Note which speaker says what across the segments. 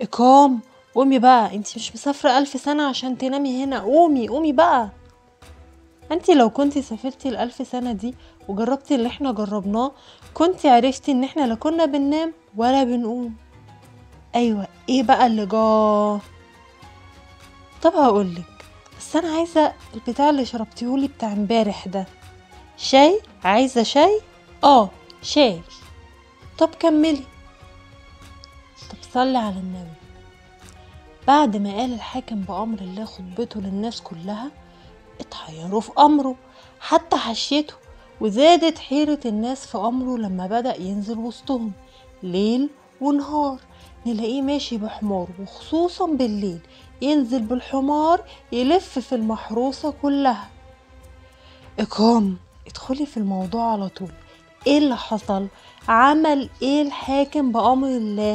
Speaker 1: إقام قومي بقى انتي مش مسافرة ألف سنة عشان تنامي هنا قومي قومي بقى انتي لو كنتي سافرتي الألف سنة دي وجربتي اللي احنا جربناه كنتي عرفتي ان احنا لا كنا بننام ولا بنقوم ايوه ايه بقى اللي جاه طب هقولك بس انا عايزة البتاع اللي شربتيهولي بتاع امبارح ده شاي عايزة شاي اه شاي طب كملي طب صلي على النبي بعد ما قال الحاكم بأمر الله خطبته للناس كلها اتحيروا في أمره حتى حشيته وزادت حيرة الناس في أمره لما بدأ ينزل وسطهم ليل ونهار نلاقيه ماشي بحمار وخصوصا بالليل ينزل بالحمار يلف في المحروسة كلها إقام ادخلي في الموضوع على طول ايه اللي حصل عمل ايه الحاكم بأمر الله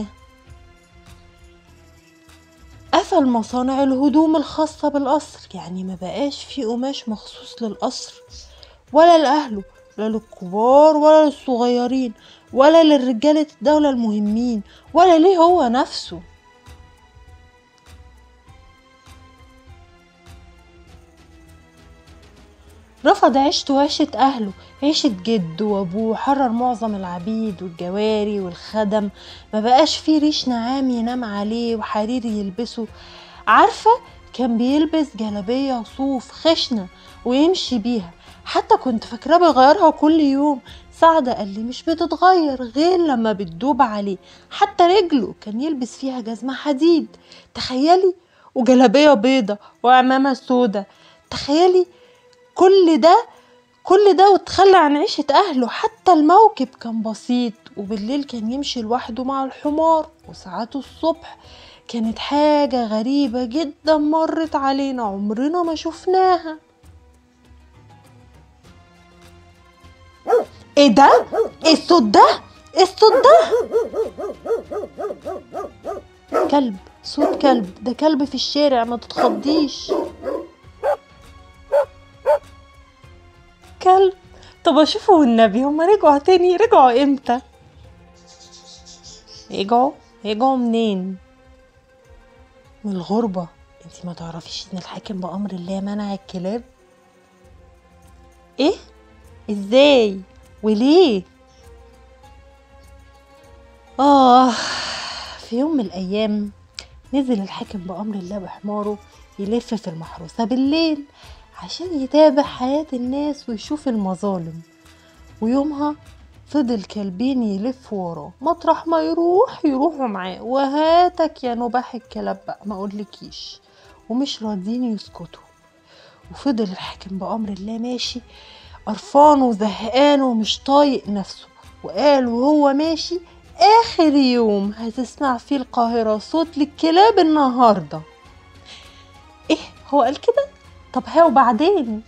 Speaker 1: قفل مصانع الهدوم الخاصة بالقصر يعني ما بقاش في قماش مخصوص للقصر ولا لأهله لا للكبار ولا للصغيرين ولا للرجالة الدولة المهمين ولا ليه هو نفسه رفض عيشته وعيشة أهله عيشة جده وأبوه حرر معظم العبيد والجواري والخدم ما بقاش فيه ريش نعام ينام عليه وحرير يلبسه عارفة كان بيلبس جلابية صوف خشنة ويمشي بيها حتى كنت فاكراه بيغيرها كل يوم سعدة قال لي مش بتتغير غير لما بتدوب عليه حتى رجله كان يلبس فيها جزمة حديد تخيلي وجلابية بيضة وعمامة سودة تخيلي كل ده كل ده وتخلى عن عيشة أهله حتى الموكب كان بسيط وبالليل كان يمشي لوحده مع الحمار وساعات الصبح كانت حاجة غريبة جدا مرت علينا عمرنا ما شفناها ايه ده؟ ايه الصوت ده؟ ايه الصوت ده؟ كلب صوت كلب ده كلب في الشارع ما تتخضيش كلب طب اشوفه والنبي هما رجعوا تاني رجعوا امتى رجعوا رجعوا منين من الغربة انتي ما تعرفيش ان الحاكم بأمر الله منع الكلاب ايه ازاي وليه اه في يوم من الايام نزل الحاكم بأمر الله بحماره يلف في المحروسة بالليل عشان يتابع حياة الناس ويشوف المظالم ويومها فضل كلبين يلفوا وراه مطرح ما يروح يروحوا معاه وهاتك يا نباح الكلاب بقى ما اقولكيش ومش راضيين يسكتوا وفضل الحاكم بأمر الله ماشي قرفان وزهقان ومش طايق نفسه وقال وهو ماشي آخر يوم هتسمع فيه القاهرة صوت للكلاب النهاردة إيه هو قال كده؟ طب ها وبعدين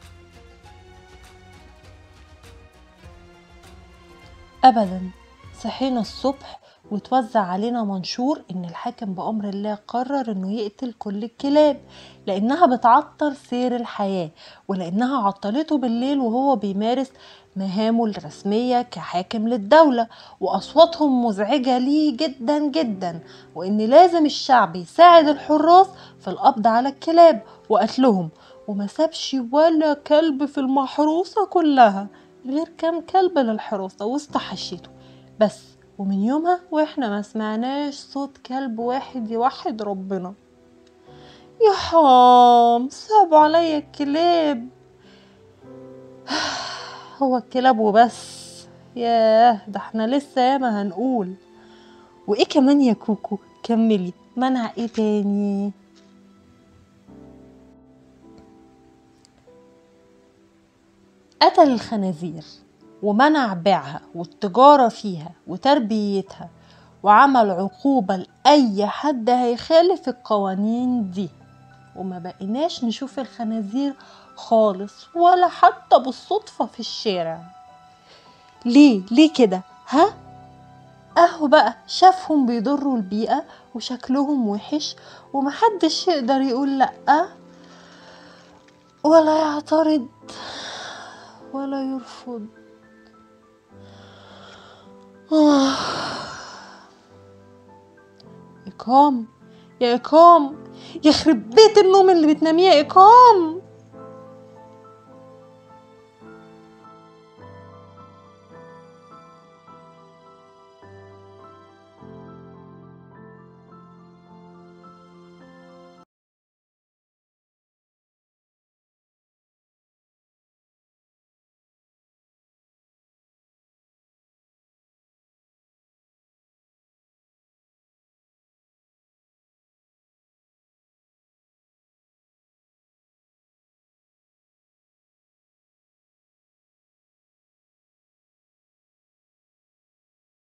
Speaker 1: ابدا صحينا الصبح وتوزع علينا منشور ان الحاكم بامر الله قرر انه يقتل كل الكلاب لانها بتعطل سير الحياه ولانها عطلته بالليل وهو بيمارس مهامه الرسميه كحاكم للدوله واصواتهم مزعجه ليه جدا جدا وان لازم الشعب يساعد الحراس في القبض على الكلاب وقتلهم وما سابش ولا كلب في المحروسة كلها غير كام كلب للحراسة وسط حشيته بس ومن يومها واحنا ما سمعناش صوت كلب واحد يوحد ربنا يا حام صعب عليا الكلاب هو الكلاب وبس ياه ده احنا لسه ياما هنقول وايه كمان يا كوكو كملي منع ايه تاني قتل الخنازير ومنع بيعها والتجارة فيها وتربيتها وعمل عقوبة لأي حد هيخالف القوانين دي وما بقيناش نشوف الخنازير خالص ولا حتى بالصدفة في الشارع ليه ليه كده ها اهو بقى شافهم بيضروا البيئة وشكلهم وحش ومحدش يقدر يقول لأ ولا يعترض ولا يرفض آه. إكرام يا إكرام يخرب بيت النوم اللي بتناميه يا إكرام